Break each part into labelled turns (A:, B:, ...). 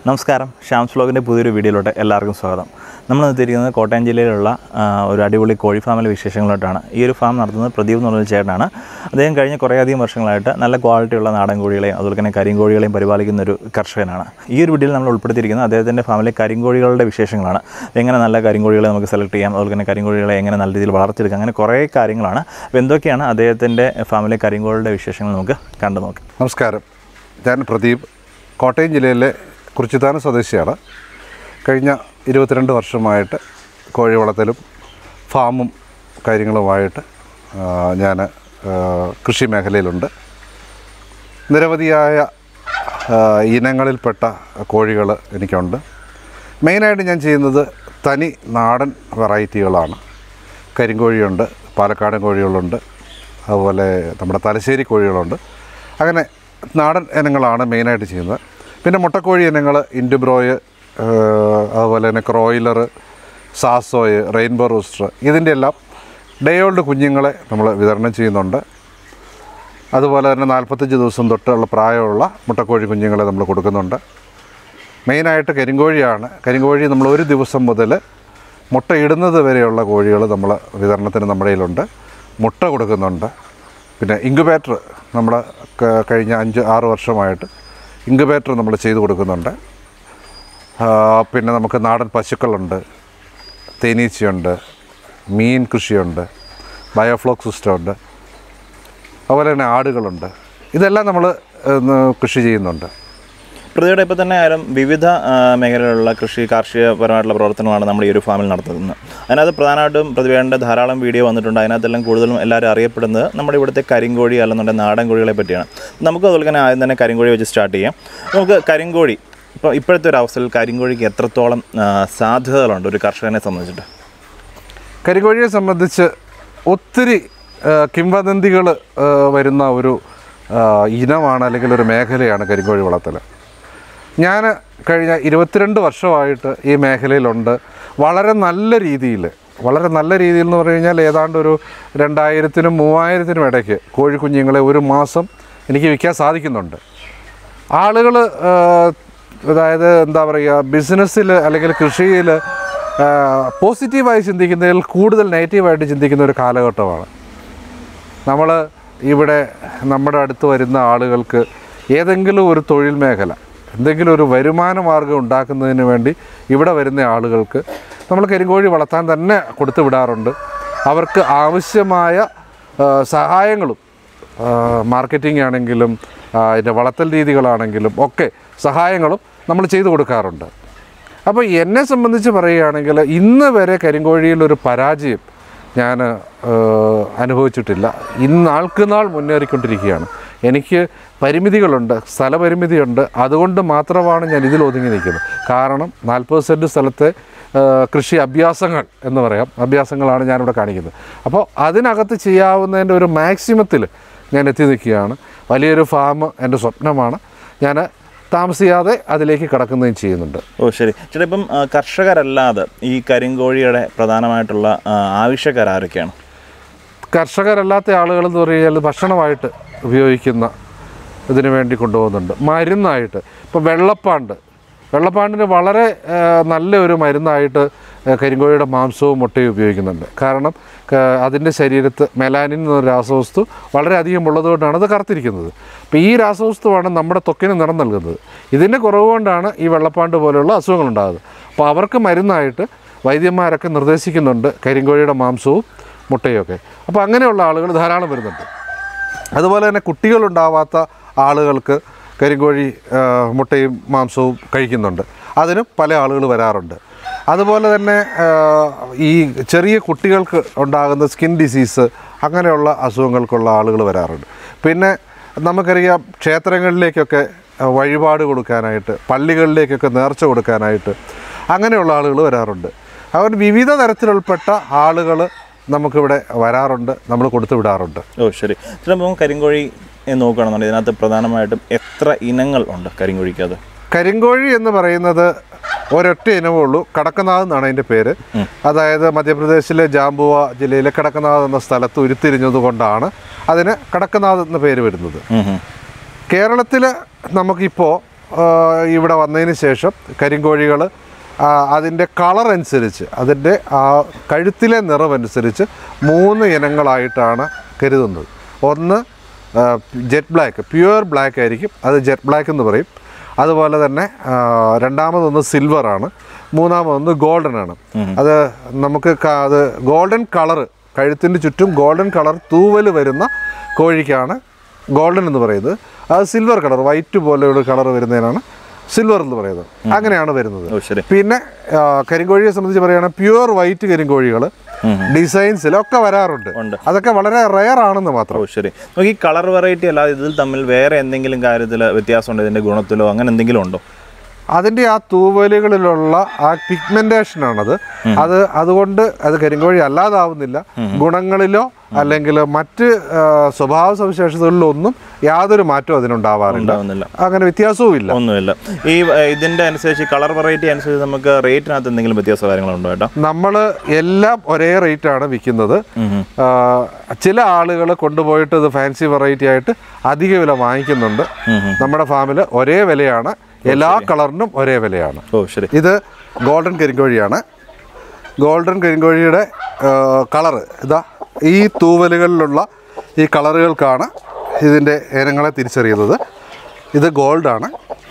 A: നമസ്കാരം ഷ്യാംസ് വ്ലോഗിൻ്റെ പുതിയൊരു വീഡിയോയിലോട്ട് എല്ലാവർക്കും സ്വാഗതം നമ്മൾ എത്തിയിരിക്കുന്നത് കോട്ടയം ജില്ലയിലുള്ള ആ, ഒരു അടിപൊളി കോഴി ഫാമിലെ വിശേഷങ്ങളായിട്ടാണ് ഈ ഒരു ഫാം നടത്തുന്നത് പ്രദീപ് എന്ന് പറഞ്ഞ ചേട്ടനാണ് അദ്ദേഹം കഴിഞ്ഞ കുറേയധികം വർഷങ്ങളായിട്ട് നല്ല ക്വാളിറ്റിയുള്ള നാടൻ കോഴികളെയും അതുപോലെ തന്നെ കരിങ്കോഴികളെയും പരിപാലിക്കുന്ന ഒരു കർഷകനാണ് ഈ ഒരു വീഡിയോയിൽ നമ്മൾ ഉൾപ്പെടുത്തിയിരിക്കുന്നത് അദ്ദേഹത്തിൻ്റെ ഫാമിലെ കരിങ്കോഴികളുടെ വിശേഷങ്ങളാണ് എങ്ങനെ നല്ല കരിങ്കോഴികളെ നമുക്ക് സെലക്ട് ചെയ്യാം അതുപോലെ തന്നെ കരിങ്കോഴികളെ എങ്ങനെ നല്ല രീതിയിൽ വളർത്തിയെടുക്കാം അങ്ങനെ കുറേ കാര്യങ്ങളാണ് അപ്പോൾ എന്തൊക്കെയാണ് അദ്ദേഹത്തിൻ്റെ ഫാമിലെ കരിങ്കോഴികളുടെ വിശേഷങ്ങൾ നമുക്ക് കണ്ടു നോക്കാം
B: നമസ്കാരം ഞാൻ പ്രദീപ് കോട്ടയം ജില്ലയിലെ കുറിച്ചിത്താന സ്വദേശിയാണ് കഴിഞ്ഞ ഇരുപത്തിരണ്ട് വർഷമായിട്ട് കോഴി വളർത്തലും ഫാമും കാര്യങ്ങളുമായിട്ട് ഞാൻ കൃഷി മേഖലയിലുണ്ട് നിരവധിയായ ആ, ഇനങ്ങളിൽപ്പെട്ട കോഴികൾ എനിക്കുണ്ട് മെയിനായിട്ട് ഞാൻ ചെയ്യുന്നത് തനി നാടൻ വെറൈറ്റികളാണ് കരിങ്കോഴിയുണ്ട് പാലക്കാടൻ കോഴികളുണ്ട് അതുപോലെ നമ്മുടെ തലശ്ശേരി കോഴികളുണ്ട് അങ്ങനെ നാടൻ ഇനങ്ങളാണ് മെയിനായിട്ട് ചെയ്യുന്നത് പിന്നെ മുട്ടക്കോഴി ഇനങ്ങൾ ഇൻഡുബ്രോയ് അതുപോലെ തന്നെ ക്രോയിലർ സാസോയ് റെയിൻബോ റൂസ്റ്റർ ഇതിൻ്റെ എല്ലാം ഡേ ഓൾഡ് കുഞ്ഞുങ്ങളെ നമ്മൾ വിതരണം ചെയ്യുന്നുണ്ട് അതുപോലെ തന്നെ നാൽപ്പത്തഞ്ച് ദിവസം തൊട്ടുള്ള പ്രായമുള്ള മുട്ടക്കോഴി കുഞ്ഞുങ്ങളെ നമ്മൾ കൊടുക്കുന്നുണ്ട് മെയിനായിട്ട് കരിങ്കോഴിയാണ് കരിങ്കോഴി നമ്മൾ ഒരു ദിവസം മുതൽ മുട്ട ഇടുന്നത് വരെയുള്ള കോഴികൾ നമ്മൾ വിതരണത്തിന് നമ്മുടെ കയ്യിലുണ്ട് മുട്ട കൊടുക്കുന്നുണ്ട് പിന്നെ ഇൻക്യുബേറ്റർ നമ്മൾ ക- കഴിഞ്ഞ അഞ്ച് ആറ് വർഷമായിട്ട് ഇൻക്യുബേറ്റർ നമ്മൾ ചെയ്ത് കൊടുക്കുന്നുണ്ട് ആ, പിന്നെ നമുക്ക് നാടൻ പശുക്കളുണ്ട് തേനീച്ചയുണ്ട് മീൻ കൃഷിയുണ്ട് ബയോഫ്ലോക്ക് സിസ്റ്റം ഉണ്ട് അതുപോലെ തന്നെ ആടുകളുണ്ട് ഇതെല്ലാം നമ്മൾ കൃഷി ചെയ്യുന്നുണ്ട്
A: പ്രതിയുടെ ഇപ്പോൾ തന്നെ ആയാലും വിവിധ ആ, മേഖലകളിലുള്ള കൃഷി കാർഷികപരമായിട്ടുള്ള പ്രവർത്തനമാണ് നമ്മൾ ഈ ഒരു ഫാമിൽ നടത്തുന്നത് അതിനകത്ത് പ്രധാനമായിട്ടും പ്രതിഭയുടെ ധാരാളം വീഡിയോ വന്നിട്ടുണ്ട് അതിനകത്തെല്ലാം കൂടുതലും എല്ലാവരും അറിയപ്പെടുന്നത് നമ്മുടെ ഇവിടുത്തെ കരിങ്കോഴി അല്ലെന്നുണ്ടെങ്കിൽ നാടൻ കോഴികളെ പറ്റിയാണ് നമുക്ക് അതുപോലെ തന്നെ ആദ്യം തന്നെ കരിങ്കോഴി വെച്ച് സ്റ്റാർട്ട് ചെയ്യാം നമുക്ക് കരിങ്കോഴി ഇപ്പോൾ ഇപ്പോഴത്തെ ഒരു അവസ്ഥയിൽ കരിങ്കോഴിക്ക് എത്രത്തോളം ആ, സാധ്യതകളുണ്ട് ഒരു കർഷകനെ സംബന്ധിച്ചിട്ട്
B: കരികോഴിയെ സംബന്ധിച്ച് ഒത്തിരി കിംവദന്തികൾ വരുന്ന ഒരു ആ, ഇനമാണ് അല്ലെങ്കിൽ ഒരു മേഖലയാണ് കരിങ്കോഴി വളർത്തൽ ഞാൻ കഴിഞ്ഞ ഇരുപത്തിരണ്ട് വർഷമായിട്ട് ഈ മേഖലയിലുണ്ട് വളരെ നല്ല രീതിയിൽ വളരെ നല്ല രീതിയിൽ എന്ന് പറഞ്ഞു കഴിഞ്ഞാൽ ഏതാണ്ട് ഒരു രണ്ടായിരത്തിനും മൂവായിരത്തിനും ഇടയ്ക്ക് കോഴിക്കുഞ്ഞുങ്ങളെ ഒരു മാസം എനിക്ക് വിൽക്കാൻ സാധിക്കുന്നുണ്ട് ആളുകൾ അതായത് എന്താ പറയുക ബിസിനസ്സിൽ അല്ലെങ്കിൽ കൃഷിയിൽ പോസിറ്റീവായി ചിന്തിക്കുന്നതിൽ കൂടുതൽ നെഗറ്റീവായിട്ട് ചിന്തിക്കുന്ന ഒരു കാലഘട്ടമാണ് നമ്മൾ ഇവിടെ നമ്മുടെ അടുത്ത് വരുന്ന ആളുകൾക്ക് ഏതെങ്കിലും ഒരു തൊഴിൽ മേഖല എന്തെങ്കിലും ഒരു വരുമാന മാർഗം ഉണ്ടാക്കുന്നതിന് വേണ്ടി ഇവിടെ വരുന്ന ആളുകൾക്ക് നമ്മൾ കരിങ്കോഴി വളർത്താൻ തന്നെ കൊടുത്തു വിടാറുണ്ട് അവർക്ക് ആവശ്യമായ ആ, സഹായങ്ങളും മാർക്കറ്റിംഗ് ആണെങ്കിലും ആ, അതിൻ്റെ വളർത്തൽ രീതികളാണെങ്കിലും ഒക്കെ സഹായങ്ങളും നമ്മൾ ചെയ്തു കൊടുക്കാറുണ്ട് അപ്പോൾ എന്നെ സംബന്ധിച്ച് പറയുകയാണെങ്കിൽ ഇന്ന് വരെ കരിങ്കോഴിയിൽ ഒരു പരാജയം ഞാൻ അനുഭവിച്ചിട്ടില്ല ഇന്ന് ആൾക്ക് നാൾ മുന്നേറിക്കൊണ്ടിരിക്കുകയാണ് എനിക്ക് പരിമിതികളുണ്ട് സ്ഥലപരിമിതിയുണ്ട് അതുകൊണ്ട് മാത്രമാണ് ഞാൻ ഇതിൽ ഒതുങ്ങി നിൽക്കുന്നത് കാരണം നാൽപ്പത് സെൻറ്റ് സ്ഥലത്തെ ആ, കൃഷി അഭ്യാസങ്ങൾ എന്ന് പറയാം അഭ്യാസങ്ങളാണ് ഞാനിവിടെ കാണിക്കുന്നത് അപ്പോൾ അതിനകത്ത് ചെയ്യാവുന്നതിൻ്റെ ഒരു മാക്സിമത്തിൽ ഞാൻ എത്തി നിൽക്കുകയാണ് വലിയൊരു ഫാം എൻ്റെ സ്വപ്നമാണ് ഞാൻ താമസിയാതെ അതിലേക്ക് കടക്കുകയും ചെയ്യുന്നുണ്ട്
A: ഓ ശരി ചേട്ടാ ഇപ്പം ആ, കർഷകരല്ലാതെ ഈ കരിങ്കോഴിയുടെ പ്രധാനമായിട്ടുള്ള ആ, ആവശ്യക്കാർ ആരൊക്കെയാണ്
B: കർഷകരല്ലാത്ത ആളുകൾ എന്ന് പറഞ്ഞാൽ ഭക്ഷണമായിട്ട് ഉപയോഗിക്കുന്ന ഇതിനു വേണ്ടി കൊണ്ടുപോകുന്നുണ്ട് മരുന്നായിട്ട് ഇപ്പോൾ വെള്ളപ്പാണ്ട് വെള്ളപ്പാണ്ടിന് വളരെ ആ, നല്ല ഒരു മരുന്നായിട്ട് ആ, കരിങ്കോഴിയുടെ മാംസവും മുട്ടയും ഉപയോഗിക്കുന്നുണ്ട് കാരണം ക- അതിൻ്റെ ശരീരത്ത് മെലാനിൻ എന്ന രാസവസ്തു വളരെയധികം ഉള്ളതുകൊണ്ടാണ് അത് കറുത്തിരിക്കുന്നത് അപ്പോൾ ഈ രാസവസ്തുവാണ് നമ്മുടെ ത്വക്കിന് നിറം നൽകുന്നത് ഇതിൻ്റെ കുറവ് കൊണ്ടാണ് ഈ വെള്ളപ്പാണ്ട് പോലെയുള്ള അസുഖങ്ങൾ ഉണ്ടാകുന്നത് അപ്പോൾ അവർക്ക് മരുന്നായിട്ട് വൈദ്യന്മാരൊക്കെ നിർദ്ദേശിക്കുന്നുണ്ട് കരിങ്കോഴിയുടെ മാംസവും മുട്ടയൊക്കെ അപ്പോൾ അങ്ങനെയുള്ള ആളുകൾ ധാരാളം വരുന്നുണ്ട് അതുപോലെ തന്നെ കുട്ടികളുണ്ടാവാത്ത ആളുകൾക്ക് കരിങ്കോഴി ആ, മുട്ടയും മാംസവും കഴിക്കുന്നുണ്ട് അതിനും പല ആളുകൾ വരാറുണ്ട് അതുപോലെ തന്നെ ആ, ഈ ചെറിയ കുട്ടികൾക്ക് ഉണ്ടാകുന്ന സ്കിൻ ഡിസീസ് അങ്ങനെയുള്ള അസുഖങ്ങൾക്കുള്ള ആളുകൾ വരാറുണ്ട് പിന്നെ നമുക്കറിയാം ക്ഷേത്രങ്ങളിലേക്കൊക്കെ ആ, വഴിപാട് കൊടുക്കാനായിട്ട് പള്ളികളിലേക്കൊക്കെ നേർച്ച കൊടുക്കാനായിട്ട് അങ്ങനെയുള്ള ആളുകൾ വരാറുണ്ട് അതുകൊണ്ട് വിവിധ തരത്തിലുൾപ്പെട്ട ആളുകൾ നമുക്കിവിടെ വരാറുണ്ട് നമ്മൾ കൊടുത്തു വിടാറുണ്ട്
A: ഓ ശരി ചേട്ടാ ഇപ്പം കരിങ്കോഴി നോക്കുകയാണെന്നുണ്ടെങ്കിൽ ഇതിനകത്ത് പ്രധാനമായിട്ടും എത്ര ഇനങ്ങൾ ഉണ്ട് കരിങ്കോഴിക്കത്
B: കരിങ്കോഴി എന്ന് പറയുന്നത് ഒരൊറ്റ ഇനമേ ഉള്ളൂ കടക്കനാഥ് എന്നാണ് അതിൻ്റെ പേര് അതായത് മധ്യപ്രദേശിലെ ജാംബുവ ജില്ലയിലെ കടക്കനാഥ് എന്ന സ്ഥലത്ത് ഉരുത്തിരിഞ്ഞത് കൊണ്ടാണ് അതിന് കടക്കനാഥ് എന്ന പേര് വരുന്നത് കേരളത്തിൽ നമുക്കിപ്പോൾ ഇവിടെ വന്നതിന് ശേഷം കരിങ്കോഴികൾ അതിൻ്റെ കളർ അനുസരിച്ച് അതിൻ്റെ ആ കഴുത്തിലെ നിറമനുസരിച്ച് മൂന്ന് ഇനങ്ങളായിട്ടാണ് കരുതുന്നത് ഒന്ന് ജെറ്റ് ബ്ലാക്ക് പ്യുവർ ബ്ലാക്ക് ആയിരിക്കും അത് ജെറ്റ് ബ്ലാക്ക് എന്ന് പറയും അതുപോലെ തന്നെ ആ, രണ്ടാമതൊന്ന് സിൽവറാണ് മൂന്നാമതൊന്ന് ഗോൾഡൻ ആണ് അത് നമുക്ക് ക- അത് ഗോൾഡൻ കളറ് കഴുത്തിൻ്റെ ചുറ്റും ഗോൾഡൻ കളർ തൂവൽ വരുന്ന കോഴിക്കാണ് ഗോൾഡൻ എന്ന് പറയുന്നത് അത് സിൽവർ കളർ വൈറ്റ് പോലെയുള്ള കളർ വരുന്നതിനാണ് സിൽവർ എന്ന് പറയുന്നത് അങ്ങനെയാണ് വരുന്നത്
A: ഓ ശരി
B: പിന്നെ ആ, കരിങ്കോഴിയെ സംബന്ധിച്ച് പറയുകയാണെങ്കിൽ പ്യുവർ വൈറ്റ് കരിങ്കോഴികൾ ഡിസൈൻസിലൊക്കെ വരാറുണ്ട്
A: ഉണ്ട്.
B: അതൊക്കെ വളരെ റെയർ ആണെന്ന് മാത്രം
A: ഓ ശരി നമുക്ക് ഈ കളർ വെറൈറ്റി അല്ലാതെ ഇതിൽ തമ്മിൽ വേറെ എന്തെങ്കിലും കാര്യത്തിൽ വ്യത്യാസമുണ്ടോ ഇതിന്റെ ഗുണത്തിലോ അങ്ങനെ എന്തെങ്കിലും ഉണ്ടോ
B: അതിൻ്റെ ആ തൂവലുകളിലുള്ള ആ പിഗ്മെന്റേഷനാണത് അത് അതുകൊണ്ട് അത് കരിങ്കോഴി അല്ലാതാവുന്നില്ല ഗുണങ്ങളിലോ അല്ലെങ്കിൽ മറ്റ് ആ, സ്വഭാവ സവിശേഷതകളിലോ ഒന്നും യാതൊരു മാറ്റവും അതിനുണ്ടാവാറില്ല
A: ഉണ്ടാവുന്നില്ല
B: അങ്ങനെ വ്യത്യാസവും ഇല്ല
A: ഒന്നുമില്ല ഈ ഏഹ്, ഇതിന്റെ അനുസരിച്ച് കളർ വെറൈറ്റി അനുസരിച്ച് നമുക്ക് റേറ്റിനകത്ത് എന്തെങ്കിലും വ്യത്യാസ കാര്യങ്ങളുണ്ടോ ഏട്ടാ
B: നമ്മൾ എല്ലാം ഒരേ റേറ്റ് ആണ് വിൽക്കുന്നത് ആ, ചില ആളുകൾ കൊണ്ടുപോയിട്ട് ഇത് ഫാൻസി വെറൈറ്റി ആയിട്ട് അധിക വില വാങ്ങിക്കുന്നുണ്ട് നമ്മുടെ ഫാമിൽ ഒരേ വിലയാണ് എല്ലാ കളറിനും ഒരേ വിലയാണ്
A: ഓ ശരി
B: ഇത് ഗോൾഡൻ കരിങ്കോഴിയാണ് ഗോൾഡൻ കരിങ്കോഴിയുടെ കളറ് ഇതാ ഈ തൂവലുകളിലുള്ള ഈ കളറുകൾക്കാണ് ഇതിൻ്റെ ഇനങ്ങളെ തിരിച്ചറിയുന്നത് ഇത് ഗോൾഡാണ്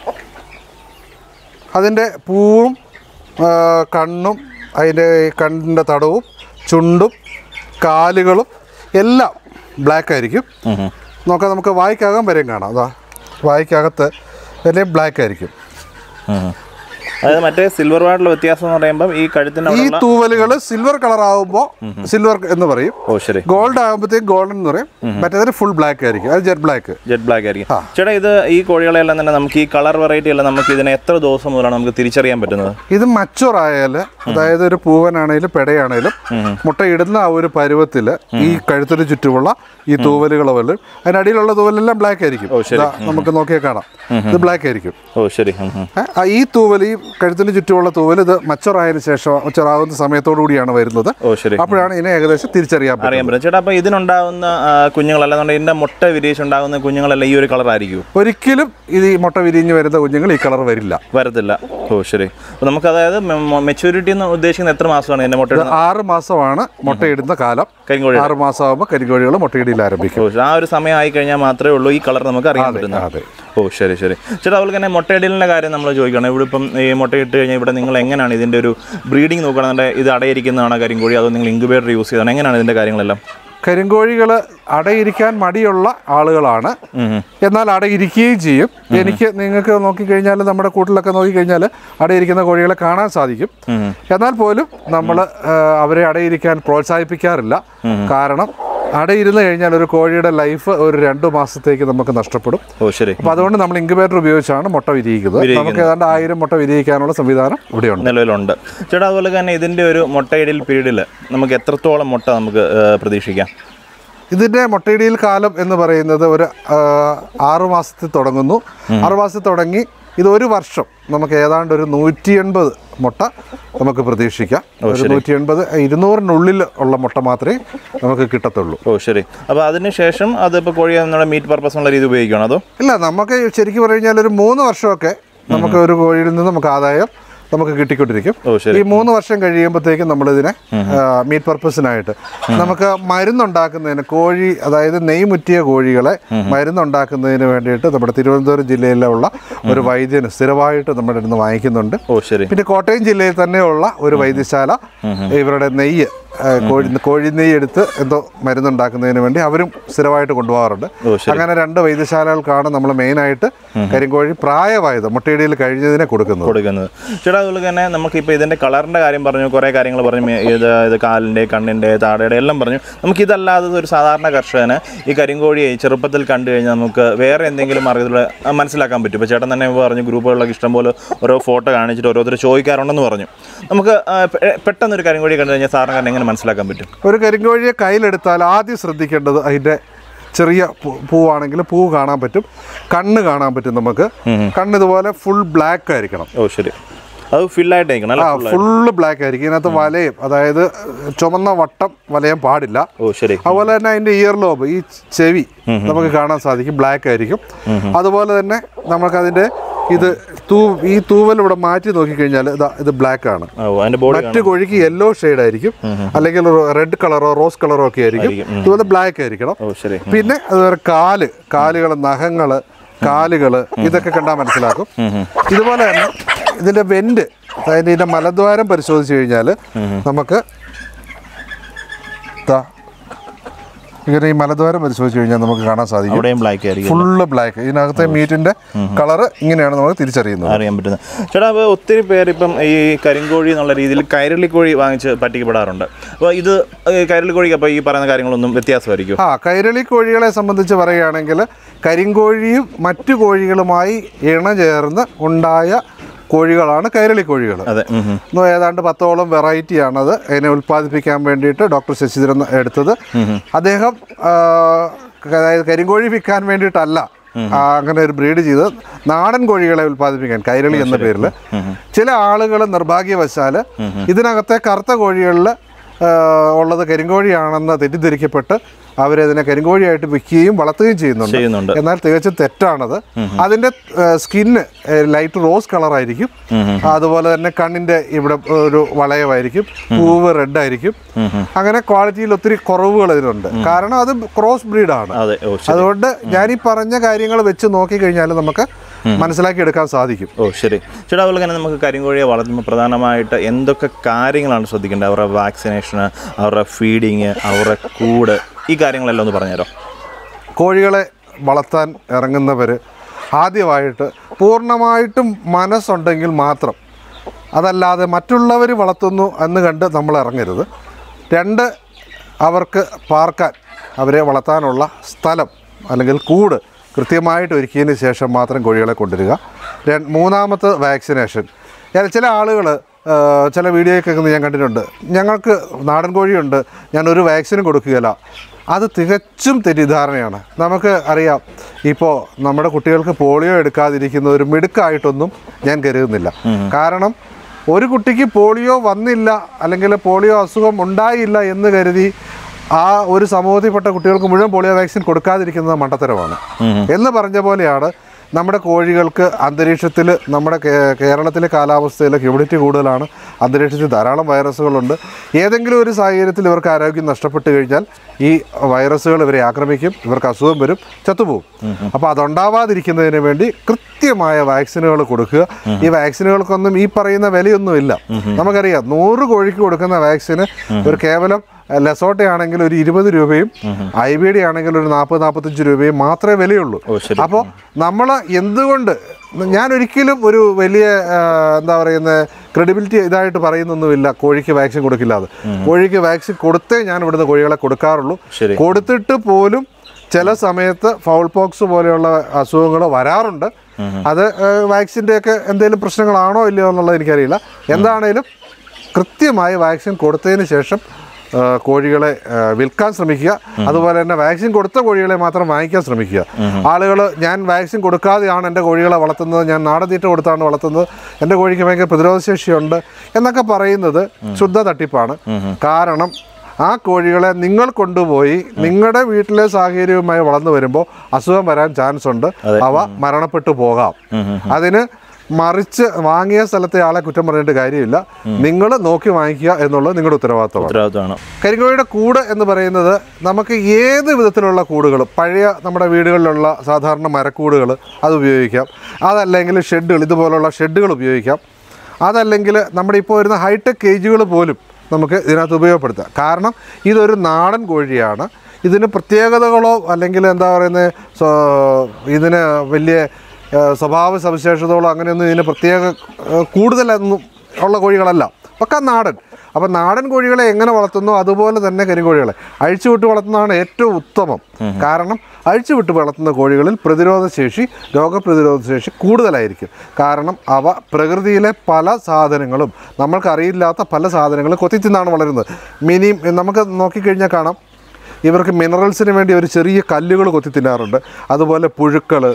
B: അതിൻ്റെ പൂവും ആ, കണ്ണും അതിൻ്റെ കണ്ണിൻ്റെ തടവും ചുണ്ടും കാലുകളും എല്ലാം ബ്ലാക്ക് ആയിരിക്കും
A: ഉം ഉം.
B: നോക്കാം നമുക്ക് വായിക്കകം വരെയും കാണാം അതാ വായിക്കകത്ത് എല്ലാം ബ്ലാക്ക് ആയിരിക്കും
A: ഉം ഉം. അതായത് മറ്റേ സിൽവർ വായിട്ടുള്ള വ്യത്യാസം എന്ന് പറയുമ്പോൾ ഈ കഴുത്തിന്
B: ഈ
A: അവിടെയുള്ള
B: തൂവലുകൾ സിൽവർ കളർ ആകുമ്പോൾ സിൽവർ എന്ന് പറയും
A: ഓ ശരി
B: ഗോൾഡ് ആകുമ്പോഴത്തേക്ക് ഗോൾഡൻ എന്ന് പറയും മറ്റേതിന് ഫുൾ ബ്ലാക്ക് ആയിരിക്കും അത് ജെറ്റ് ബ്ലാക്ക്
A: ജെറ്റ് ബ്ലാക്ക് ആയിരിക്കും ചേട്ടാ ഇത് ഈ കോഴികളെല്ലാം തന്നെ നമുക്ക് ഈ കളർ വെറൈറ്റി എല്ലാം നമുക്ക് ഇതിനെ എത്ര ദിവസം മുതലാണ് നമുക്ക് തിരിച്ചറിയാൻ പറ്റുന്നത്
B: ഇത് മച്ചുവർ ആയാൽ അതായത് ഒരു പൂവനാണേലും പെടയാണേലും മുട്ടയിടുന്ന ആ ഒരു പരുവത്തിൽ ഈ കഴുത്തിന് ചുറ്റുമുള്ള ഈ തൂവലുകൾ വല്ലതും അതിനടിയിലുള്ള തൂവലെല്ലാം ബ്ലാക്ക് ആയിരിക്കും ദാ നമുക്ക് നോക്കിയാൽ കാണാം ഇത് ബ്ലാക്ക് ആയിരിക്കും
A: ഓ ശരി ഉം ഉം.
B: ഏ, ആ ഈ തൂവൽ ഈ കഴുത്തിന് ചുറ്റുമുള്ള തൂവൽ ഇത് മച്ചുവറായതിനു ശേഷം മച്ചുവറാകുന്ന സമയത്തോടു കൂടിയാണ് വരുന്നത്
A: ഓ ശരി
B: അപ്പോഴാണ് ഇതിനെ ഏകദേശം തിരിച്ചറിയാൻ പറ്റുന്നത്
A: അറിയാൻ പറ്റും ചേട്ടാ അപ്പോൾ ഇതിനുണ്ടാകുന്ന ആ, കുഞ്ഞുങ്ങളല്ലാന്നുണ്ടെങ്കിൽ ഇതിന്റെ മുട്ട വിരിയിച്ചുണ്ടാകുന്ന കുഞ്ഞുങ്ങളെല്ലാം ഈ ഒരു കളർ ആയിരിക്കും
B: ഒരിക്കലും ഇത് ഈ മുട്ട വിരിഞ്ഞ് വരുന്ന കുഞ്ഞുങ്ങൾ ഈ കളർ വരില്ല
A: വരത്തില്ല ഓ ശരി അപ്പോൾ നമുക്ക് അതായത് മെച്ചൂരിറ്റി എന്ന് ഉദ്ദേശിക്കുന്നത് എത്ര മാസമാണ് ഇതിന്റെ മുട്ട
B: ഇത് ആറ് മാസമാണ് മുട്ടയിടുന്ന കാലം
A: കരിങ്കോഴി
B: ആറ് മാസമാകുമ്പോൾ കരിങ്കോഴികൾ മുട്ടയിടയിൽ ആരംഭിക്കും
A: ഓ ആ ഒരു സമയം ആയി കഴിഞ്ഞാൽ മാത്രമേ ഉള്ളൂ ഈ കളർ നമുക്ക് അറിയാൻ പറ്റുന്നത്
B: അതെ
A: ഓ ശരി ശരി ചേട്ടാ അതുപോലെ തന്നെ മുട്ടയിടലിൻ്റെ കാര്യം നമ്മൾ ചോദിക്കണം ഇവിടെ ഇപ്പം ഈ മുട്ടയിട്ട് കഴിഞ്ഞാൽ ഇവിടെ നിങ്ങൾ എങ്ങനെയാണ് ഇതിൻ്റെ ഒരു ബ്രീഡിംഗ് നോക്കുകയാണെന്നുണ്ടെങ്കിൽ ഇത് അടയിരിക്കുന്നതാണോ കരിങ്കോഴി അതോ നിങ്ങൾ ഇൻക്യുബേറ്റർ യൂസ് ചെയ്താണ് എങ്ങനെയാണ് ഇതിൻ്റെ കാര്യങ്ങളെല്ലാം
B: കരിങ്കോഴികൾ അടയിരിക്കാൻ മടിയുള്ള ആളുകളാണ്
A: ഉം ഉം.
B: എന്നാൽ അടയിരിക്കുകയും ചെയ്യും എനിക്ക് നിങ്ങൾക്ക് നോക്കിക്കഴിഞ്ഞാൽ നമ്മുടെ കൂട്ടിലൊക്കെ നോക്കിക്കഴിഞ്ഞാൽ അടയിരിക്കുന്ന കോഴികളെ കാണാൻ സാധിക്കും
A: ഉം.
B: എന്നാൽ പോലും നമ്മൾ അവരെ അടയിരിക്കാൻ പ്രോത്സാഹിപ്പിക്കാറില്ല കാരണം അടയിരുന്ന് കഴിഞ്ഞാൽ ഒരു കോഴിയുടെ ലൈഫ് ഒരു രണ്ട് മാസത്തേക്ക് നമുക്ക് നഷ്ടപ്പെടും
A: ഓ ശരി
B: അപ്പോൾ അതുകൊണ്ട് നമ്മൾ ഇൻക്യുബേറ്റർ ഉപയോഗിച്ചാണ് മുട്ട വിരിയിക്കുന്നത് നമുക്ക് ഏതാണ്ട് ആയിരം മുട്ട വിരിയിക്കാനുള്ള സംവിധാനം ഇവിടെയുണ്ട്
A: നിലവിലുണ്ട് ചേട്ടാ അതുപോലെ തന്നെ ഇതിൻ്റെ ഒരു മുട്ടയിടൽ പീരീഡിൽ നമുക്ക് എത്രത്തോളം മുട്ട നമുക്ക് ഏ, പ്രതീക്ഷിക്കാം
B: ഇതിൻ്റെ മുട്ടയിടിയിൽ കാലം എന്ന് പറയുന്നത് ഒരു ആ, ആറ് മാസത്തിൽ തുടങ്ങുന്നു ആറ് മാസത്തിൽ തുടങ്ങി ഇത് ഒരു വർഷം നമുക്ക് ഏതാണ്ട് ഒരു നൂറ്റി എൺപത് മുട്ട നമുക്ക് പ്രതീക്ഷിക്കാം ഒരു നൂറ്റി എൺപത് ഇരുന്നൂറിനുള്ളിൽ ഉള്ള മുട്ട മാത്രമേ നമുക്ക് കിട്ടത്തുള്ളൂ
A: ഓ ശരി അപ്പോൾ അതിന് ശേഷം അതിപ്പോൾ കോഴി നമ്മുടെ മീറ്റ് പർപ്പസ് എന്നുള്ള രീതി ഉപയോഗിക്കണം അതോ
B: ഇല്ല നമുക്ക് ശരിക്കും പറഞ്ഞു കഴിഞ്ഞാൽ ഒരു മൂന്ന് വർഷമൊക്കെ നമുക്ക് ഒരു കോഴിയിൽ നിന്ന് നമുക്ക് ആദായം നമുക്ക് കിട്ടിക്കൊണ്ടിരിക്കും
A: ഓ ശരി
B: ഈ മൂന്ന് വർഷം കഴിയുമ്പോഴത്തേക്കും നമ്മളിതിനെ മീറ്റ് പർപ്പസിനായിട്ട് നമുക്ക് മരുന്നുണ്ടാക്കുന്നതിന് കോഴി അതായത് നെയ് മുറ്റിയ കോഴികളെ മരുന്നുണ്ടാക്കുന്നതിന് വേണ്ടിയിട്ട് നമ്മുടെ തിരുവനന്തപുരം ജില്ലയിലുള്ള ഒരു വൈദ്യന് സ്ഥിരമായിട്ട് നമ്മുടെ അടുത്ത് വാങ്ങിക്കുന്നുണ്ട്
A: ഓ ശരി
B: പിന്നെ കോട്ടയം ജില്ലയിൽ തന്നെയുള്ള ഒരു വൈദ്യശാല ഇവരുടെ നെയ്യ് ആ, കോഴി കോഴി നെയ്യ് എടുത്ത് എന്തോ മരുന്നുണ്ടാക്കുന്നതിന് വേണ്ടി അവരും സ്ഥിരമായിട്ട് കൊണ്ടുപോകാറുണ്ട്
A: ഓ ശരി
B: അങ്ങനെ രണ്ട് വൈദ്യശാലകൾക്കാണ് നമ്മൾ മെയിനായിട്ട് കരിങ്കോഴി പ്രായമായത് മുട്ടയിടയിൽ കഴിഞ്ഞതിനെ കൊടുക്കുന്നത്
A: കൊടുക്കുന്നത് ചേട്ടാ അതുപോലെ തന്നെ നമുക്കിപ്പോൾ ഇതിൻ്റെ കളറിൻ്റെ കാര്യം പറഞ്ഞു കുറേ കാര്യങ്ങൾ പറഞ്ഞു മേ- ഇത് ഇത് കാലിൻ്റെ കണ്ണിൻ്റെ താടയുടെ എല്ലാം പറഞ്ഞു നമുക്കിതല്ലാതെ ഒരു സാധാരണ കർഷകന് ഈ കരിങ്കോഴിയെ ചെറുപ്പത്തിൽ കണ്ടു കഴിഞ്ഞാൽ നമുക്ക് വേറെ എന്തെങ്കിലും മാർഗ്ഗത്തിലൂടെ ആ, മനസ്സിലാക്കാൻ പറ്റും ഇപ്പോൾ ചേട്ടൻ തന്നെ പറഞ്ഞു ഗ്രൂപ്പുകളിലൊക്കെ ഇഷ്ടംപോലെ ഓരോ ഫോട്ടോ കാണിച്ചിട്ട് ഓരോരുത്തർ ചോദിക്കാറുണ്ടെന്ന് പറഞ്ഞു നമുക്ക് ആ, പെ- പെട്ടെന്നൊരു കരിങ്കോഴി കണ്ടു കഴിഞ്ഞാൽ സാറിന് എങ്ങനെ മനസ്സിലാക്കാൻ പറ്റും
B: ഒരു കരിങ്കോഴിയെ കയ്യിലെടുത്താൽ ആദ്യം ശ്രദ്ധിക്കേണ്ടത് അതിൻ്റെ ചെറിയ പൂ- പൂവാണെങ്കിൽ പൂ കാണാൻ പറ്റും കണ്ണ് കാണാൻ പറ്റും നമുക്ക് കണ്ണ് ഇതുപോലെ ഫുൾ ബ്ലാക്ക് ആയിരിക്കണം
A: ഓ ശരി അത് ഫില്ലായിട്ടേക്കണം
B: ആ
A: അല്ല
B: ഫുള്ള് ബ്ലാക്ക് ആയിരിക്കും ഇതിനകത്ത് വലയും അതായത് ചുമന്ന വട്ടം വലയം പാടില്ല
A: ഓ ശരി
B: അതുപോലെ തന്നെ അതിൻ്റെ ഇയർ ലോബ് ഈ ചെവി നമുക്ക് കാണാൻ സാധിക്കും ബ്ലാക്ക് ആയിരിക്കും അതുപോലെ തന്നെ നമുക്കതിൻ്റെ ഇത് തൂ ഈ തൂവൽ ഇവിടെ മാറ്റി നോക്കിക്കഴിഞ്ഞാൽ ഇതാ ഇത് ബ്ലാക്ക് ആണ്
A: ഓ അതിന്റെ ബോഡി
B: മറ്റു കോഴിക്ക് യെല്ലോ ഷെയ്ഡ് ആയിരിക്കും അല്ലെങ്കിൽ റെഡ് കളറോ റോസ് കളറോ ഒക്കെ ആയിരിക്കും ഇതുപോലെ ബ്ലാക്ക് ആയിരിക്കണം
A: ഓ ശരി
B: പിന്നെ അതുപോലെ കാല് കാലുകൾ നഖങ്ങള് കാലുകള് ഇതൊക്കെ കണ്ടാൽ മനസ്സിലാക്കും ഇതുപോലെ തന്നെ ഇതിന്റെ വെന്റ് അതായത് ഇതിന്റെ മലദ്വാരം പരിശോധിച്ച് കഴിഞ്ഞാൽ നമുക്ക് ദാ ഇങ്ങനെ ഈ മലദ്വാരം പരിശോധിച്ച് കഴിഞ്ഞാൽ നമുക്ക് കാണാൻ സാധിക്കും
A: അവിടെയും ബ്ലാക്ക് ആയിരിക്കും
B: ഫുള്ള് ബ്ലാക്ക് ഇതിനകത്തെ മീറ്റിന്റെ കളറ് ഇങ്ങനെയാണ് നമുക്ക് തിരിച്ചറിയുന്നത്
A: അറിയാൻ പറ്റുന്നത് ചേട്ടാ അപ്പോൾ ഒത്തിരി പേര് ഇപ്പം ഈ കരിങ്കോഴി എന്നുള്ള രീതിയിൽ കൈരളിക്കോഴി വാങ്ങിച്ച് പറ്റിക്കപ്പെടാറുണ്ട് അപ്പോൾ ഇത് ഈ കൈരളിക്കോഴിക്ക് അപ്പോൾ ഈ പറയുന്ന കാര്യങ്ങളൊന്നും വ്യത്യാസമായിരിക്കും
B: ആ കൈരളി കോഴികളെ സംബന്ധിച്ച് പറയുകയാണെങ്കിൽ കരിങ്കോഴിയും മറ്റു കോഴികളുമായി ഇണചേർന്ന് ഉണ്ടായ കോഴികളാണ് കൈരളി കോഴികൾ
A: അതെ ഉം, ഉം.
B: ഇന്ന് ഏതാണ്ട് പത്തോളം വെറൈറ്റിയാണത് അതിനെ ഉൽപ്പാദിപ്പിക്കാൻ വേണ്ടിയിട്ട് ഡോക്ടർ ശശിധരൻ എടുത്തത് അദ്ദേഹം ആ, അതായത് കരിങ്കോഴി വിൽക്കാൻ വേണ്ടിയിട്ടല്ല ആ, അങ്ങനെ ഒരു ബ്രീഡ് ചെയ്ത് നാടൻ കോഴികളെ ഉൽപ്പാദിപ്പിക്കാൻ കൈരളി എന്ന പേരിൽ ചില ആളുകൾ നിർഭാഗ്യവശാൽ ഇതിനകത്തെ കറുത്ത കോഴികളിൽ ഉള്ളത് കരിങ്കോഴിയാണെന്ന് തെറ്റിദ്ധരിക്കപ്പെട്ട് അവരതിനെ കരിങ്കോഴിയായിട്ട് വിൽക്കുകയും വളർത്തുകയും ചെയ്യുന്നുണ്ട്
A: ചെയ്യുന്നുണ്ട്
B: എന്നാൽ തികച്ചും തെറ്റാണത് അതിന്റെ സ്കിന്ന് ലൈറ്റ് റോസ് കളർ ആയിരിക്കും അതുപോലെ തന്നെ കണ്ണിന്റെ ഇവിടെ ഒരു വളയമായിരിക്കും പൂവ് റെഡ് ആയിരിക്കും അങ്ങനെ ക്വാളിറ്റിയിൽ ഒത്തിരി കുറവുകൾ ഇതിനുണ്ട് കാരണം അത് ക്രോസ് ബ്രീഡാണ്
A: അതെ ഓ ശരി
B: അതുകൊണ്ട് ഞാൻ ഈ പറഞ്ഞ കാര്യങ്ങൾ വെച്ച് നോക്കിക്കഴിഞ്ഞാൽ നമുക്ക് മനസ്സിലാക്കി എടുക്കാൻ സാധിക്കും
A: ഓ ശരി ചേട്ടാ അതുപോലെ തന്നെ നമുക്ക് കരിങ്കോഴിയെ വളർത്തുമ്പോൾ പ്രധാനമായിട്ട് എന്തൊക്കെ കാര്യങ്ങളാണ് ശ്രദ്ധിക്കേണ്ടത് അവരുടെ വാക്സിനേഷന് അവരുടെ ഫീഡിങ് അവരുടെ കൂട് ഈ കാര്യങ്ങളെല്ലാം ഒന്ന് പറഞ്ഞുതരോ
B: കോഴികളെ വളർത്താൻ ഇറങ്ങുന്നവർ ആദ്യമായിട്ട് പൂർണ്ണമായിട്ടും മനസ്സുണ്ടെങ്കിൽ മാത്രം അതല്ലാതെ മറ്റുള്ളവർ വളർത്തുന്നു എന്ന് കണ്ട് നമ്മൾ ഇറങ്ങരുത് രണ്ട് അവർക്ക് പാർക്കാൻ അവരെ വളർത്താനുള്ള സ്ഥലം അല്ലെങ്കിൽ കൂട് കൃത്യമായിട്ട് ഒരുക്കിയതിന് ശേഷം മാത്രം കോഴികളെ കൊണ്ടുവരിക ര- മൂന്നാമത്തെ വാക്സിനേഷൻ ഞാൻ- ചില ആളുകൾ ചില വീഡിയോയൊക്കെ ഞാൻ കണ്ടിട്ടുണ്ട് ഞങ്ങൾക്ക് നാടൻ കോഴിയുണ്ട് ഞാൻ ഒരു വാക്സിനും കൊടുക്കുകയില്ല അത് തികച്ചും തെറ്റിദ്ധാരണയാണ് നമുക്ക് അറിയാം ഇപ്പോൾ നമ്മുടെ കുട്ടികൾക്ക് പോളിയോ എടുക്കാതിരിക്കുന്ന ഒരു മിടുക്കായിട്ടൊന്നും ഞാൻ കരുതുന്നില്ല കാരണം ഒരു കുട്ടിക്ക് പോളിയോ വന്നില്ല അല്ലെങ്കിൽ പോളിയോ അസുഖം ഉണ്ടായില്ല എന്ന് കരുതി ആ ഒരു സമൂഹത്തിൽപ്പെട്ട കുട്ടികൾക്ക് മുഴുവൻ പോളിയോ വാക്സിൻ കൊടുക്കാതിരിക്കുന്നത് മണ്ടത്തരമാണ് എന്ന് പറഞ്ഞ പോലെയാണ് നമ്മുടെ കോഴികൾക്ക് അന്തരീക്ഷത്തിൽ നമ്മുടെ കേ- കേരളത്തിലെ കാലാവസ്ഥയിൽ ഹ്യൂമിഡിറ്റി കൂടുതലാണ് അന്തരീക്ഷത്തിൽ ധാരാളം വൈറസുകളുണ്ട് ഏതെങ്കിലും ഒരു സാഹചര്യത്തിൽ ഇവർക്ക് ആരോഗ്യം നഷ്ടപ്പെട്ട് കഴിഞ്ഞാൽ ഈ വൈറസുകൾ ഇവരെ ആക്രമിക്കും ഇവർക്ക് അസുഖം വരും ചത്തുപോകും അപ്പോൾ അതുണ്ടാവാതിരിക്കുന്നതിന് വേണ്ടി കൃത്യമായ വാക്സിനുകൾ കൊടുക്കുക ഈ വാക്സിനുകൾക്കൊന്നും ഈ പറയുന്ന വിലയൊന്നുമില്ല നമുക്കറിയാം നൂറ് കോഴിക്ക് കൊടുക്കുന്ന വാക്സിന് ഒരു കേവലം ലെസോട്ട ആണെങ്കിൽ ഒരു ഇരുപത് രൂപയും ഐ ബി ഡി ആണെങ്കിൽ ഒരു നാൽപ്പത് നാൽപ്പത്തഞ്ച് രൂപയും മാത്രമേ വിലയുള്ളൂ
A: ഓ ശരി
B: അപ്പോൾ നമ്മൾ എന്തുകൊണ്ട് ഞാൻ ഒരിക്കലും ഒരു വലിയ ആ, എന്താ പറയുന്നത് ക്രെഡിബിലിറ്റി ഇതായിട്ട് പറയുന്നൊന്നുമില്ല കോഴിക്ക് വാക്സിൻ കൊടുക്കില്ലാതെ കോഴിക്ക് വാക്സിൻ കൊടുത്തേ ഞാൻ ഇവിടുന്ന് കോഴികളെ കൊടുക്കാറുള്ളൂ
A: ശരി
B: കൊടുത്തിട്ട് പോലും ചില സമയത്ത് ഫൗൾ പോക്സ് പോലെയുള്ള അസുഖങ്ങൾ വരാറുണ്ട് അത് വാക്സിൻ്റെ ഒക്കെ എന്തെങ്കിലും പ്രശ്നങ്ങളാണോ ഇല്ലയോ എന്നുള്ളത് എനിക്കറിയില്ല എന്താണേലും കൃത്യമായി വാക്സിൻ കൊടുത്തതിന് ശേഷം ആ, കോഴികളെ ആ, വിൽക്കാൻ ശ്രമിക്കുക അതുപോലെ തന്നെ വാക്സിൻ കൊടുത്ത കോഴികളെ മാത്രം വാങ്ങിക്കാൻ ശ്രമിക്കുക ആളുകൾ ഞാൻ വാക്സിൻ കൊടുക്കാതെയാണ് എൻ്റെ കോഴികളെ വളർത്തുന്നത് ഞാൻ നാടൻ കൊടുത്താണ് വളർത്തുന്നത് എൻ്റെ കോഴിക്ക് ഭയങ്കര പ്രതിരോധശേഷിയുണ്ട് എന്നൊക്കെ പറയുന്നത് ശുദ്ധ തട്ടിപ്പാണ് കാരണം ആ കോഴികളെ നിങ്ങൾ കൊണ്ടുപോയി നിങ്ങളുടെ വീട്ടിലെ സാഹചര്യവുമായി വളർന്നു വരുമ്പോൾ അസുഖം വരാൻ ചാൻസ് ഉണ്ട് അവ മരണപ്പെട്ടു പോകാം അതിന് മറിച്ച് വാങ്ങിയ സ്ഥലത്തെ ആളെ കുറ്റം പറഞ്ഞിട്ട് കാര്യമില്ല നിങ്ങൾ നോക്കി വാങ്ങിക്കുക എന്നുള്ളത് നിങ്ങളുടെ ഉത്തരവാദിത്തമാണ്
A: ഉത്തരവാദിത്തമാണ്
B: കരിങ്കോഴിയുടെ കൂട് എന്ന് പറയുന്നത് നമുക്ക് ഏത് വിധത്തിലുള്ള കൂടുകൾ പഴയ നമ്മുടെ വീടുകളിലുള്ള സാധാരണ മരക്കൂടുകൾ അത് ഉപയോഗിക്കാം അതല്ലെങ്കിൽ ഷെഡുകൾ ഇതുപോലുള്ള ഷെഡുകൾ ഉപയോഗിക്കാം അതല്ലെങ്കിൽ നമ്മുടെ ഇപ്പോൾ വരുന്ന ഹൈടെക് കേജുകൾ പോലും നമുക്ക് ഇതിനകത്ത് ഉപയോഗപ്പെടുത്താം കാരണം ഇതൊരു നാടൻ കോഴിയാണ് ഇതിന് പ്രത്യേകതകളോ അല്ലെങ്കിൽ എന്താ പറയുന്നത് സ്വ- ഇതിന് വലിയ ഏഹ്, സ്വഭാവ സവിശേഷതകളോ അങ്ങനെയൊന്നും ഇതിന് പ്രത്യേക ഏഹ്, കൂടുതലൊന്നും ഉള്ള കോഴികളല്ല ഒക്കെ നാടൻ അപ്പം നാടൻ കോഴികളെ എങ്ങനെ വളർത്തുന്നോ അതുപോലെ തന്നെ കരിങ്കോഴികളെ അഴിച്ചുവിട്ട് വളർത്തുന്നതാണ് ഏറ്റവും ഉത്തമം കാരണം അഴിച്ചുവിട്ട് വളർത്തുന്ന കോഴികളിൽ പ്രതിരോധ ശേഷി രോഗപ്രതിരോധ ശേഷി കൂടുതലായിരിക്കും കാരണം അവ പ്രകൃതിയിലെ പല സാധനങ്ങളും നമ്മൾക്കറിയില്ലാത്ത പല സാധനങ്ങളും കൊത്തിത്തിന്നാണ് വളരുന്നത് മിനി നമുക്ക് നോക്കിക്കഴിഞ്ഞാൽ കാണാം ഇവർക്ക് മിനറൽസിന് വേണ്ടി ഒരു ചെറിയ കല്ലുകൾ കൊത്തി തിന്നാറുണ്ട് അതുപോലെ പുഴുക്കൾ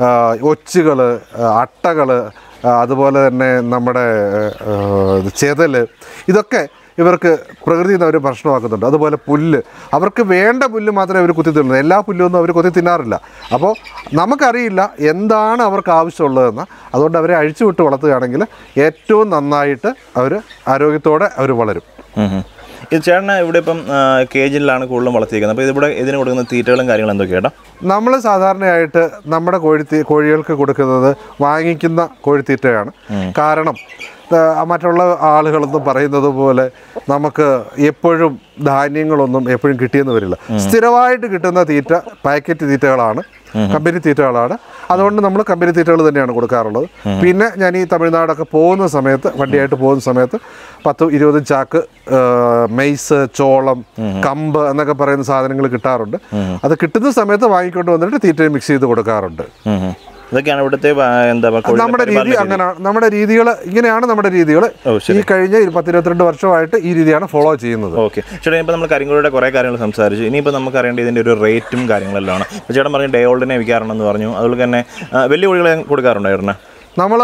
B: ഒച്ചുകൾ അട്ടകൾ അതുപോലെ തന്നെ നമ്മുടെ ചെതൽ ഇതൊക്കെ ഇവർക്ക് പ്രകൃതി അവർ ഭക്ഷണമാക്കുന്നുണ്ട് അതുപോലെ പുല്ല് അവർക്ക് വേണ്ട പുല്ല് മാത്രമേ അവർ കുത്തി തിന്നുള്ളൂ എല്ലാ പുല്ലൊന്നും അവർ കൊത്തി തിന്നാറില്ല അപ്പോൾ നമുക്കറിയില്ല എന്താണ് അവർക്ക് ആവശ്യമുള്ളതെന്ന് അതുകൊണ്ട് അവരെ അഴിച്ചുവിട്ട് വളർത്തുകയാണെങ്കിൽ ഏറ്റവും നന്നായിട്ട് അവർ ആരോഗ്യത്തോടെ അവർ വളരും
A: ഉം ഉം. ഇത് ചേട്ടന് ഇവിടെ ഇപ്പം കേജിലാണ് കൂടുതലും വളർത്തിയിരിക്കുന്നത് അപ്പോൾ ഇതിവിടെ ഇതിന് കൊടുക്കുന്ന തീറ്റകളും കാര്യങ്ങളും എന്തൊക്കെയാ
B: നമ്മൾ സാധാരണയായിട്ട് നമ്മുടെ കോഴിത്തീ കോഴികൾക്ക് കൊടുക്കുന്നത് വാങ്ങിക്കുന്ന കോഴിത്തീറ്റയാണ് കാരണം ആ, മറ്റുള്ള ആളുകളൊന്നും പറയുന്നത് പോലെ നമുക്ക് എപ്പോഴും ധാന്യങ്ങളൊന്നും എപ്പോഴും കിട്ടിയെന്ന് വരില്ല സ്ഥിരമായിട്ട് കിട്ടുന്ന തീറ്റ പാക്കറ്റ് തീറ്റകളാണ് കമ്പനി തീറ്റകളാണ് അതുകൊണ്ട് നമ്മൾ കമ്പനി തീറ്റകൾ തന്നെയാണ് കൊടുക്കാറുള്ളത് പിന്നെ ഞാൻ ഈ തമിഴ്നാടൊക്കെ പോകുന്ന സമയത്ത് വണ്ടിയായിട്ട് പോകുന്ന സമയത്ത് പത്ത് ഇരുപത് ചാക്ക് ആ, മെയ്സ് ചോളം കമ്പ് എന്നൊക്കെ പറയുന്ന സാധനങ്ങൾ കിട്ടാറുണ്ട് അത് കിട്ടുന്ന സമയത്ത് വാങ്ങിക്കൊണ്ട് വന്നിട്ട് തീറ്റ മിക്സ് ചെയ്ത് കൊടുക്കാറുണ്ട്
A: ഉം ഉം. ഇതൊക്കെയാണ് ഇവിടുത്തെ ആ, എന്താ പറയുക കോഴിയുടെ
B: നമ്മുടെ രീതി
A: പരിപാലന
B: അങ്ങനെ നമ്മുടെ രീതികൾ ഇങ്ങനെയാണ് നമ്മുടെ രീതികൾ
A: ഓ, ശരി.
B: ഈ കഴിഞ്ഞ പത്തിരുപത്തിരണ്ട് വർഷമായിട്ട് ഈ രീതിയാണ് ഫോളോ ചെയ്യുന്നത്
A: ഓക്കെ ചേട്ടാ ഇപ്പോൾ നമ്മൾ കരിങ്കോഴിയുടെ കുറേ കാര്യങ്ങൾ സംസാരിച്ചു ഇനിയിപ്പോൾ നമുക്ക് അറിയേണ്ട ഇതിൻ്റെ ഒരു റേറ്റും കാര്യങ്ങളെല്ലാം ആണ് ഇപ്പോൾ ചേട്ടൻ പറഞ്ഞു ഡേ ഓൾഡിനെ വിൽക്കാറുണ്ടെന്ന് പറഞ്ഞു അതുപോലെ തന്നെ ആ, വലിയ കോഴികളെ കൊടുക്കാറുണ്ടായിരുന്നു
B: നമ്മൾ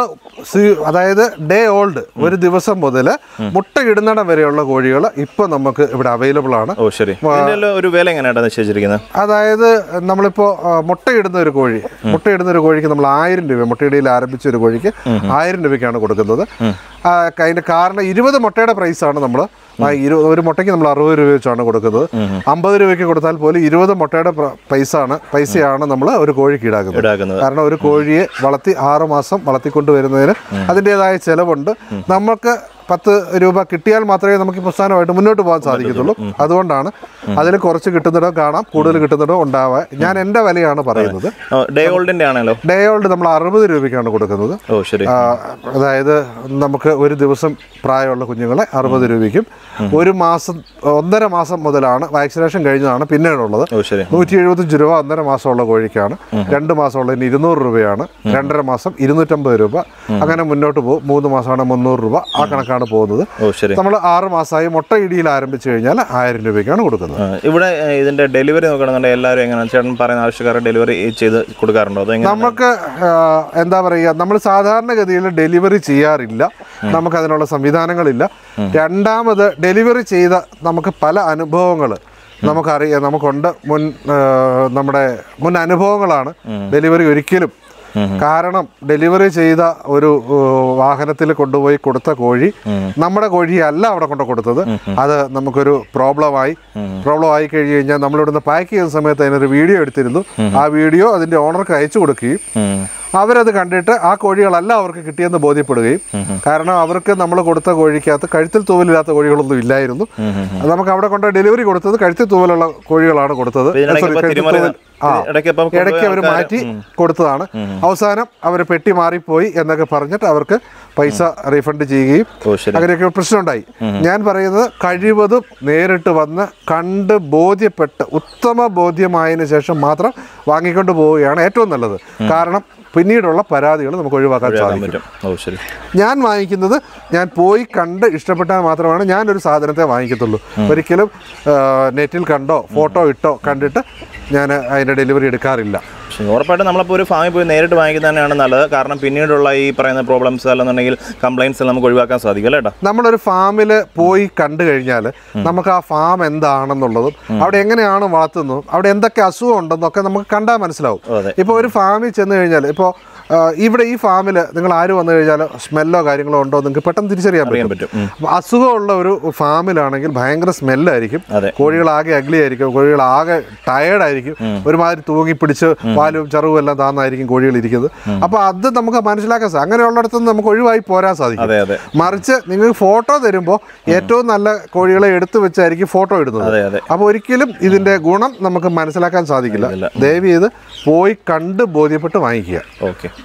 B: അതായത് ഡേ ഓൾഡ് ഒരു ദിവസം മുതൽ മുട്ട ഇടുന്നിടം വരെയുള്ള കോഴികൾ ഇപ്പോൾ നമുക്ക് ഇവിടെ അവൈലബിൾ ആണ്
A: ഓ ശരി ഇതിൻ്റെ എല്ലാം ഒരു വില എങ്ങനെയാണ് നിശ്ചയിച്ചിരിക്കുന്നത്
B: അതായത് നമ്മളിപ്പോൾ ആ, മുട്ടയിടുന്ന ഒരു കോഴി മുട്ടയിടുന്ന ഒരു കോഴിക്ക് നമ്മൾ ആയിരം രൂപ മുട്ടയിടയിൽ ആരംഭിച്ച ഒരു കോഴിക്ക് ആയിരം രൂപയ്ക്കാണ് കൊടുക്കുന്നത് ആ, അതിന്റെ കാരണം ഇരുപത് മുട്ടയുടെ പ്രൈസാണ് നമ്മൾ ഇരുപത് ഒരു മുട്ടയ്ക്ക് നമ്മൾ അറുപത് രൂപ വെച്ചാണ് കൊടുക്കുന്നത് അമ്പത് രൂപയ്ക്ക് കൊടുത്താൽ പോലും ഇരുപത് മുട്ടയുടെ പ്ര- പൈസയാണ് പൈസയാണ് നമ്മൾ ഒരു കോഴിക്ക് ഈടാക്കുന്നത്
A: ഈടാക്കുന്നത്
B: കാരണം ഒരു കോഴിയെ വളർത്തി ആറ് മാസം വളർത്തിക്കൊണ്ട് വരുന്നതിന് അതിൻ്റെതായ ചെലവുണ്ട് നമുക്ക് പത്ത് രൂപ കിട്ടിയാൽ മാത്രമേ നമുക്ക് ഈ പ്രസ്ഥാനമായിട്ട് മുന്നോട്ട് പോകാൻ സാധിക്കത്തുള്ളൂ അതുകൊണ്ടാണ് അതിൽ കുറച്ച് കിട്ടുന്നിടം കാണാം കൂടുതൽ കിട്ടുന്നിടം ഉണ്ടാവാൻ ഞാൻ എൻ്റെ വിലയാണ് പറയുന്നത്
A: ഡേ ഓൾഡിൻ്റെ ആണല്ലോ
B: ഡേ ഓൾഡ് നമ്മൾ അറുപത് രൂപയ്ക്കാണ് കൊടുക്കുന്നത്
A: ഓ ശരി
B: ആ, അതായത് നമുക്ക് ഒരു ദിവസം പ്രായമുള്ള കുഞ്ഞുങ്ങളെ അറുപത് രൂപയ്ക്കും ഒരു മാസം ഒന്നര മാസം മുതലാണ് വാക്സിനേഷൻ കഴിഞ്ഞതാണ് പിന്നീടുള്ളത്
A: ഓ ശരി
B: നൂറ്റി എഴുപത്തഞ്ച് രൂപ ഒന്നര മാസമുള്ള കോഴിക്കാണ് രണ്ട് മാസമുള്ളതിന് ഇരുന്നൂറ് രൂപയാണ് രണ്ടര മാസം ഇരുന്നൂറ്റമ്പത് രൂപ അങ്ങനെ മുന്നോട്ട് പോകും മൂന്ന് മാസമാണ് മുന്നൂറ് രൂപ ആ കണക്കാണ് പോകുന്നത്
A: ഓ ശരി
B: നമ്മൾ ആറ് മാസമായി മുട്ട ഇടിയിൽ ആരംഭിച്ചു കഴിഞ്ഞാൽ ആയിരം രൂപയ്ക്കാണ് കൊടുക്കുന്നത്
A: ആ, ഇവിടെ ഏ, ഇതിന്റെ ഡെലിവറി നോക്കണമെന്നുണ്ടെങ്കിൽ എല്ലാവരും എങ്ങനെയാണ് ചേട്ടൻ പറയുന്ന ആവശ്യക്കാരെ ഡെലിവറി ചെയ്ത് കൊടുക്കാറുണ്ടോ അതോ എങ്ങനെ
B: നമുക്ക് ആ, എന്താ പറയുക നമ്മൾ സാധാരണഗതിയിൽ ഡെലിവറി ചെയ്യാറില്ല നമുക്ക് അതിനുള്ള സംവിധാനങ്ങളില്ല രണ്ടാമത് ഡെലിവറി ചെയ്ത നമുക്ക് പല അനുഭവങ്ങൾ നമുക്കറിയാം നമുക്കുണ്ട് മുൻ ആ, നമ്മുടെ മുൻ അനുഭവങ്ങളാണ് ഡെലിവറി ഒരിക്കലും കാരണം ഡെലിവറി ചെയ്ത ഒരു വാഹനത്തിൽ കൊണ്ടുപോയി കൊടുത്ത കോഴി നമ്മുടെ കോഴിയല്ല അവിടെ കൊണ്ട് കൊടുത്തത് അത് നമുക്കൊരു പ്രോബ്ലമായി പ്രോബ്ലം ആയി കഴിഞ്ഞ് കഴിഞ്ഞാൽ നമ്മളിവിടുന്ന് പാക്ക് ചെയ്യുന്ന സമയത്ത് അതിനൊരു വീഡിയോ എടുത്തിരുന്നു ആ വീഡിയോ അതിന്റെ ഓണർക്ക് അയച്ചു കൊടുക്കുകയും
A: ഉം.
B: അവരത് കണ്ടിട്ട് ആ കോഴികളല്ല അവർക്ക് കിട്ടിയെന്ന് ബോധ്യപ്പെടുകയും കാരണം അവർക്ക് നമ്മൾ കൊടുത്ത കോഴിക്കകത്ത് കഴുത്തിൽ തൂവലില്ലാത്ത കോഴികളൊന്നും ഇല്ലായിരുന്നു അത് നമുക്ക് അവിടെ കൊണ്ട് ഡെലിവറി കൊടുത്തത് കഴുത്തിൽ തൂവലുള്ള കോഴികളാണ് കൊടുത്തത്
A: ഇതിനിടയ്ക്ക്
B: Sorry,
A: ഇപ്പൊ
B: കഴുത്തിൽ
A: തിരുമല
B: തൂവൽ- ആ
A: ഇടയ്ക്ക് ഇപ്പം
B: ഇടയ്ക്ക് അവർ
A: കൊണ്ടുപോയ
B: മാറ്റി കൊടുത്തതാണ് അവസാനം അവർ പെട്ടി മാറിപ്പോയി എന്നൊക്കെ പറഞ്ഞിട്ട് അവർക്ക് പൈസ റീഫണ്ട് ചെയ്യുകയും
A: ഓ ശരി
B: അങ്ങനെയൊക്കെ പ്രശ്നമുണ്ടായി ഞാൻ പറയുന്നത് കഴിവതും നേരിട്ട് വന്ന് കണ്ട് ബോധ്യപ്പെട്ട് ഉത്തമ ബോധ്യമായതിനു ശേഷം മാത്രം വാങ്ങിക്കൊണ്ട് പോവുകയാണ് ഏറ്റവും നല്ലത് കാരണം പിന്നീടുള്ള പരാതികൾ നമുക്ക് ഒഴിവാക്കാൻ
A: ആക്കാൻ
B: സാധിക്കും
A: പറ്റും ഓ ശരി
B: ഞാൻ വാങ്ങിക്കുന്നത് ഞാൻ പോയി കണ്ട് ഇഷ്ടപ്പെട്ടാൽ മാത്രമാണ് ഞാനൊരു സാധനത്തെ വാങ്ങിക്കത്തുള്ളൂ ഒരിക്കലും ആ, നെറ്റിൽ കണ്ടോ ഫോട്ടോ ഇട്ടോ കണ്ടിട്ട് ഞാൻ അതിൻ്റെ ഡെലിവറി എടുക്കാറില്ല
A: പക്ഷേ ഉറപ്പായിട്ടും നമ്മളിപ്പോൾ ഒരു ഫാമിൽ പോയി നേരിട്ട് വാങ്ങിക്കുന്നത് തന്നെയാണ് നല്ലത് കാരണം പിന്നീടുള്ള ഈ പറയുന്ന പ്രോബ്ലംസ് അല്ലെന്നുണ്ടെങ്കിൽ കംപ്ലൈൻസ് നമുക്ക് ഒഴിവാക്കാൻ സാധിക്കും അല്ലേ ഏട്ടാ
B: നമ്മളൊരു ഫാമിൽ പോയി കണ്ടു കഴിഞ്ഞാൽ നമുക്ക് ആ ഫാം എന്താണെന്നുള്ളതും അവിടെ എങ്ങനെയാണ് വളർത്തുന്നതും അവിടെ എന്തൊക്കെ അസുഖം ഉണ്ടെന്നൊക്കെ നമുക്ക് കണ്ടാൽ മനസ്സിലാവും
A: അതെ
B: ഇപ്പോൾ ഒരു ഫാമിൽ ചെന്ന് കഴിഞ്ഞാൽ ഇപ്പോൾ ഇവിടെ ഈ ഫാമിൽ നിങ്ങൾ ആര് വന്നു കഴിഞ്ഞാൽ സ്മെല്ലോ കാര്യങ്ങളോ ഉണ്ടോ എന്ന് നിങ്ങൾക്ക് പെട്ടെന്ന് തിരിച്ചറിയാൻ
A: അറിയാൻ
B: പറ്റും
A: പറ്റും ഉം.
B: അപ്പൊ അസുഖമുള്ള ഒരു ഫാമിലാണെങ്കിൽ ഭയങ്കര സ്മെല്ലായിരിക്കും
A: അതെ
B: കോഴികൾ ആകെ അഗ്ലി ആയിരിക്കും കോഴികൾ ആകെ ടയേർഡ് ആയിരിക്കും ഒരുമാതിരി തൂങ്ങി പിടിച്ച് പാലും ചറുവും എല്ലാം താന്നായിരിക്കും കോഴികൾ ഇരിക്കുന്നത് അപ്പൊ അത് നമുക്ക് മനസ്സിലാക്കാൻ സാധിക്കും അങ്ങനെയുള്ളിടത്ത് നിന്ന് നമുക്ക് ഒഴിവായി പോരാൻ സാധിക്കും
A: അതെ അതെ
B: മറിച്ച് നിങ്ങൾക്ക് ഫോട്ടോ തരുമ്പോൾ ഏറ്റവും നല്ല കോഴികളെ എടുത്തു വെച്ചായിരിക്കും ഫോട്ടോ ഇടുന്നത്
A: അതെ അതെ
B: അപ്പോൾ ഒരിക്കലും ഇതിന്റെ ഗുണം നമുക്ക് മനസ്സിലാക്കാൻ സാധിക്കില്ല
A: ഇല്ല.
B: ദയവ് ചെയ്ത് പോയി കണ്ട് ബോധ്യപ്പെട്ട് വാങ്ങിക്കുക
A: ഓക്കെ